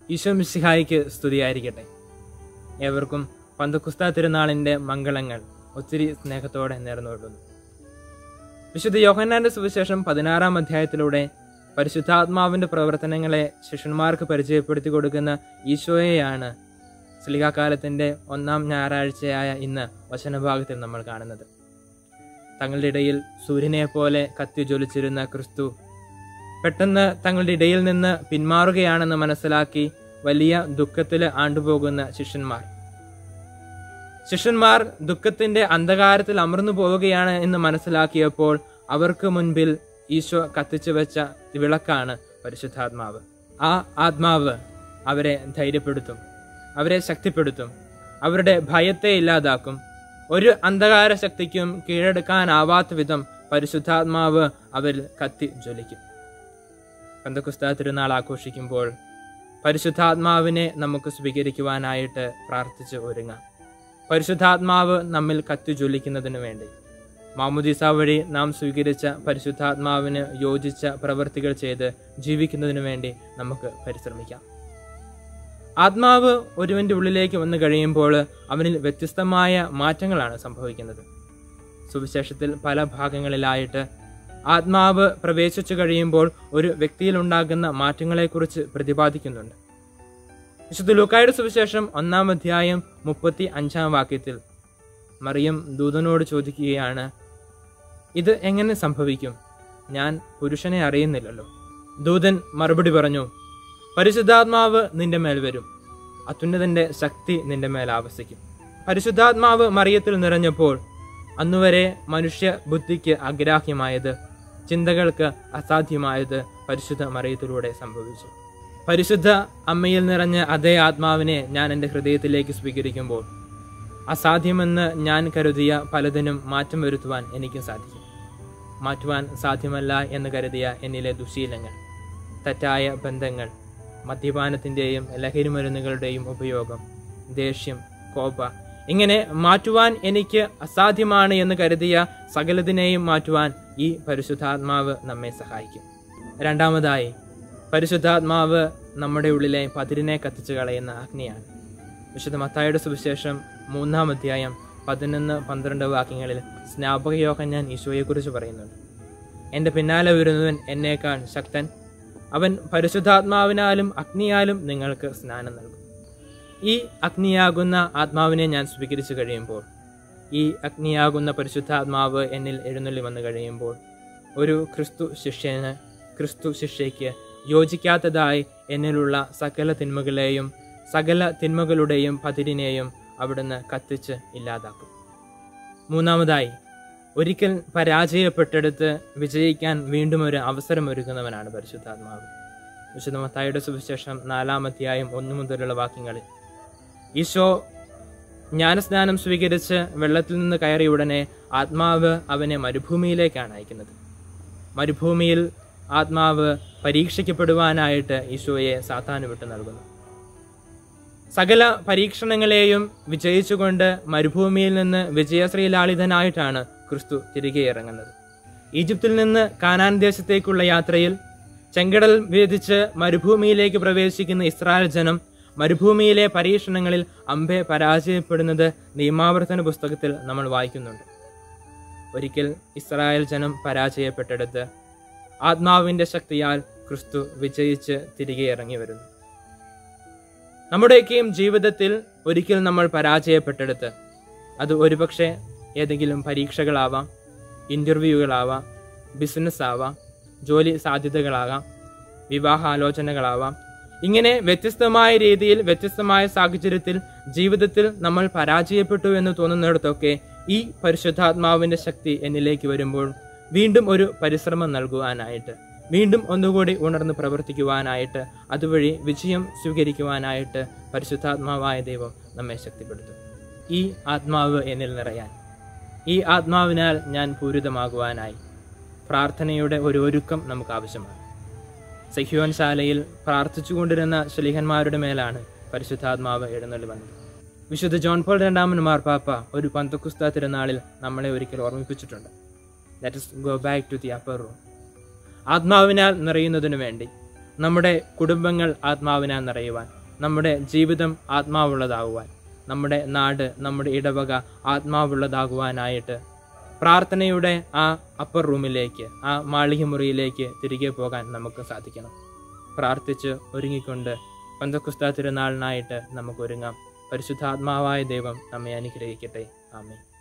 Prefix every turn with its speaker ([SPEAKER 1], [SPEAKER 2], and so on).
[SPEAKER 1] ഈശോ മിശിഹായിക്ക് സ്തുതിയായിരിക്കട്ടെ ഏവർക്കും പന്തക്കുസ്ത തിരുനാളിൻ്റെ മംഗളങ്ങൾ ഒത്തിരി സ്നേഹത്തോടെ നേർന്നുകൊള്ളുന്നു വിശുദ്ധ യോഹന്നാന്റെ സുവിശേഷം പതിനാറാം അധ്യായത്തിലൂടെ പരിശുദ്ധാത്മാവിന്റെ പ്രവർത്തനങ്ങളെ ശിഷ്യന്മാർക്ക് പരിചയപ്പെടുത്തി കൊടുക്കുന്ന ഈശോയെയാണ് സ്ലിഹാകാലത്തിന്റെ ഒന്നാം ഞായറാഴ്ചയായ ഇന്ന് വചനഭാഗത്തിൽ നമ്മൾ കാണുന്നത് തങ്ങളുടെ ഇടയിൽ സൂര്യനെ പോലെ കത്തി ജ്വലിച്ചിരുന്ന ക്രിസ്തു പെട്ടെന്ന് തങ്ങളുടെ ഇടയിൽ നിന്ന് പിന്മാറുകയാണെന്ന് മനസ്സിലാക്കി വലിയ ദുഃഖത്തിൽ ആണ്ടുപോകുന്ന ശിഷ്യന്മാർ ശിഷ്യന്മാർ ദുഃഖത്തിന്റെ അന്ധകാരത്തിൽ അമർന്നു പോവുകയാണ് എന്ന് മനസ്സിലാക്കിയപ്പോൾ അവർക്ക് മുൻപിൽ ഈശോ കത്തിച്ചു വെച്ച വിളക്കാണ് പരിശുദ്ധാത്മാവ് ആ ആത്മാവ് അവരെ ധൈര്യപ്പെടുത്തും അവരെ ശക്തിപ്പെടുത്തും അവരുടെ ഭയത്തെ ഇല്ലാതാക്കും ഒരു അന്ധകാര ശക്തിക്കും കീഴടക്കാനാവാത്ത വിധം പരിശുദ്ധാത്മാവ് അവരിൽ കത്തി ജ്വലിക്കും പന്തക്കുസ്ത തിരുനാൾ ആഘോഷിക്കുമ്പോൾ പരിശുദ്ധാത്മാവിനെ നമുക്ക് സ്വീകരിക്കുവാനായിട്ട് പ്രാർത്ഥിച്ച് ഒരുങ്ങാം പരിശുദ്ധാത്മാവ് നമ്മിൽ കത്തി ജ്വലിക്കുന്നതിനു വേണ്ടി മാമുദീസ വഴി നാം സ്വീകരിച്ച പരിശുദ്ധാത്മാവിന് യോജിച്ച പ്രവൃത്തികൾ ചെയ്ത് ജീവിക്കുന്നതിനു വേണ്ടി നമുക്ക് പരിശ്രമിക്കാം ആത്മാവ് ഒരുവന്റെ ഉള്ളിലേക്ക് വന്നു കഴിയുമ്പോൾ അവനിൽ വ്യത്യസ്തമായ മാറ്റങ്ങളാണ് സംഭവിക്കുന്നത് സുവിശേഷത്തിൽ പല ഭാഗങ്ങളിലായിട്ട് ആത്മാവ് പ്രവേശിച്ചു കഴിയുമ്പോൾ ഒരു വ്യക്തിയിൽ ഉണ്ടാകുന്ന മാറ്റങ്ങളെക്കുറിച്ച് പ്രതിപാദിക്കുന്നുണ്ട് വിശുദ്ധ ലൂക്കായുടെ സുവിശേഷം ഒന്നാം അധ്യായം മുപ്പത്തി അഞ്ചാം വാക്യത്തിൽ മറിയം ദൂതനോട് ചോദിക്കുകയാണ് ഇത് എങ്ങനെ സംഭവിക്കും ഞാൻ പുരുഷനെ അറിയുന്നില്ലല്ലോ ദൂതൻ മറുപടി പറഞ്ഞു പരിശുദ്ധാത്മാവ് നിന്റെ മേൽ വരും അത്യുന്നതന്റെ ശക്തി നിന്റെ മേൽ ആവസിക്കും പരിശുദ്ധാത്മാവ് മറിയത്തിൽ നിറഞ്ഞപ്പോൾ അന്നുവരെ മനുഷ്യ ബുദ്ധിക്ക് അഗ്രാഹ്യമായത് ചിന്തകൾക്ക് അസാധ്യമായത് പരിശുദ്ധ മറിയത്തിലൂടെ സംഭവിച്ചു പരിശുദ്ധ അമ്മയിൽ നിറഞ്ഞ അതേ ആത്മാവിനെ ഞാൻ എൻ്റെ ഹൃദയത്തിലേക്ക് സ്വീകരിക്കുമ്പോൾ അസാധ്യമെന്ന് ഞാൻ കരുതിയ പലതിനും മാറ്റം വരുത്തുവാൻ എനിക്ക് സാധിക്കും മാറ്റുവാൻ സാധ്യമല്ല എന്ന് കരുതിയ എന്നിലെ ദുശീലങ്ങൾ തെറ്റായ ബന്ധങ്ങൾ മദ്യപാനത്തിൻ്റെയും ലഹരിമരുന്നുകളുടെയും ഉപയോഗം ദേഷ്യം കോപ ഇങ്ങനെ മാറ്റുവാൻ എനിക്ക് അസാധ്യമാണ് എന്ന് കരുതിയ സകലതിനെയും മാറ്റുവാൻ ഈ പരിശുദ്ധാത്മാവ് നമ്മെ സഹായിക്കും രണ്ടാമതായി പരിശുദ്ധാത്മാവ് നമ്മുടെ ഉള്ളിലെ പതിരിനെ കത്തിച്ചു കളയുന്ന അഗ്നിയാണ് വിശുദ്ധ മത്തായുടെ സുവിശേഷം മൂന്നാം അധ്യായം പതിനൊന്ന് പന്ത്രണ്ട് വാക്യങ്ങളിൽ സ്നാപക യോഹന്നാൻ ഈശോയെക്കുറിച്ച് പറയുന്നുണ്ട് എൻ്റെ പിന്നാലെ വരുന്നവൻ എന്നേക്കാൾ ശക്തൻ അവൻ പരിശുദ്ധാത്മാവിനാലും അഗ്നിയാലും നിങ്ങൾക്ക് സ്നാനം നൽകും ഈ അഗ്നിയാകുന്ന ആത്മാവിനെ ഞാൻ സ്വീകരിച്ചു കഴിയുമ്പോൾ ഈ അഗ്നിയാകുന്ന പരിശുദ്ധാത്മാവ് എന്നിൽ എഴുന്നള്ളി വന്നു കഴിയുമ്പോൾ ഒരു ക്രിസ്തു ശിഷ്യന് ക്രിസ്തു ശിഷ്യയ്ക്ക് യോജിക്കാത്തതായി എന്നിലുള്ള സകല തിന്മകളെയും സകല തിന്മകളുടെയും പതിരിനെയും അവിടുന്ന് കത്തിച്ച് ഇല്ലാതാക്കും മൂന്നാമതായി ഒരിക്കൽ പരാജയപ്പെട്ടെടുത്ത് വിജയിക്കാൻ വീണ്ടും ഒരു അവസരം ഒരുക്കുന്നവനാണ് പരിശുദ്ധാത്മാവ് വിശുദ്ധ മത്തായിയുടെ സുവിശേഷം നാലാം അധ്യായം ഒന്നു മുതലുള്ള വാക്യങ്ങളിൽ ഈശോ ജ്ഞാനസ്നാനം സ്വീകരിച്ച് വെള്ളത്തിൽ നിന്ന് കയറിയ ഉടനെ ആത്മാവ് അവനെ മരുഭൂമിയിലേക്കാണ് അയക്കുന്നത് മരുഭൂമിയിൽ ആത്മാവ് പരീക്ഷിക്കപ്പെടുവാനായിട്ട് ഈശോയെ സാത്താന് വിട്ടു നൽകുന്നു സകല പരീക്ഷണങ്ങളെയും വിജയിച്ചുകൊണ്ട് മരുഭൂമിയിൽ നിന്ന് വിജയശ്രീലാളിതനായിട്ടാണ് ക്രിസ്തു തിരികെ ഇറങ്ങുന്നത് ഈജിപ്തിൽ നിന്ന് കാനാൻ ദേശത്തേക്കുള്ള യാത്രയിൽ ചെങ്കടൽ ഭേദിച്ച് മരുഭൂമിയിലേക്ക് പ്രവേശിക്കുന്ന ഇസ്രായേൽ ജനം മരുഭൂമിയിലെ പരീക്ഷണങ്ങളിൽ അമ്പെ പരാജയപ്പെടുന്നത് നിയമാവർത്തന പുസ്തകത്തിൽ നമ്മൾ വായിക്കുന്നുണ്ട് ഒരിക്കൽ ഇസ്രായേൽ ജനം പരാജയപ്പെട്ടെടുത്ത് ആത്മാവിന്റെ ശക്തിയാൽ ക്രിസ്തു വിജയിച്ച് തിരികെ ഇറങ്ങി വരുന്നു നമ്മുടെയൊക്കെയും ജീവിതത്തിൽ ഒരിക്കൽ നമ്മൾ പരാജയപ്പെട്ടെടുത്ത് അത് ഒരുപക്ഷെ ഏതെങ്കിലും പരീക്ഷകളാവാം ഇൻ്റർവ്യൂകളാവാം ബിസിനസ് ആവാം ജോലി സാധ്യതകളാകാം വിവാഹാലോചനകളാവാം ഇങ്ങനെ വ്യത്യസ്തമായ രീതിയിൽ വ്യത്യസ്തമായ സാഹചര്യത്തിൽ ജീവിതത്തിൽ നമ്മൾ പരാജയപ്പെട്ടു എന്ന് തോന്നുന്നിടത്തൊക്കെ ഈ പരിശുദ്ധാത്മാവിന്റെ ശക്തി എന്നിലേക്ക് വരുമ്പോൾ വീണ്ടും ഒരു പരിശ്രമം നൽകുവാനായിട്ട് വീണ്ടും ഒന്നുകൂടി ഉണർന്ന് പ്രവർത്തിക്കുവാനായിട്ട് അതുവഴി വിജയം സ്വീകരിക്കുവാനായിട്ട് പരിശുദ്ധാത്മാവായ ദൈവം നമ്മെ ശക്തിപ്പെടുത്തും ഈ ആത്മാവ് എന്നിൽ നിറയാൻ ഈ ആത്മാവിനാൽ ഞാൻ പൂരിതമാകുവാനായി പ്രാർത്ഥനയുടെ ഒരു ഒരുക്കം നമുക്ക് ആവശ്യമാണ് സഹ്യോൻ ശാലയിൽ പ്രാർത്ഥിച്ചുകൊണ്ടിരുന്ന ശ്ലീഹന്മാരുടെ മേലാണ് പരിശുദ്ധാത്മാവ് എഴുന്നള്ളി വന്നത് വിശുദ്ധ ജോൺ പോൾ രണ്ടാമൻ മാർപ്പാപ്പ ഒരു പന്തക്കുസ്ത തിരുനാളിൽ നമ്മളെ ഒരിക്കൽ ഓർമ്മിപ്പിച്ചിട്ടുണ്ട് let us go back to the upper room ആത്മാവിനാൽ നിറയുന്നതിനു വേണ്ടി നമ്മുടെ കുടുംബങ്ങൾ ആത്മാവിനാൽ നിറയുവാൻ നമ്മുടെ ജീവിതം ആത്മാവുള്ളതാകുവാൻ നമ്മുടെ നാട് നമ്മുടെ ഇടവക ആത്മാവുള്ളതാകുവാനായിട്ട് പ്രാർത്ഥനയുടെ ആ അപ്പർ റൂമിലേക്ക് ആ മാളിക മുറിയിലേക്ക് തിരികെ പോകാൻ നമുക്ക് സാധിക്കണം പ്രാർത്ഥിച്ച് ഒരുങ്ങിക്കൊണ്ട് പന്തക്കുസ്ത തിരുനാളിനായിട്ട് നമുക്ക് ഒരുങ്ങാം പരിശുദ്ധാത്മാവായ ദൈവം നമ്മെ അനുഗ്രഹിക്കട്ടെ ആമേ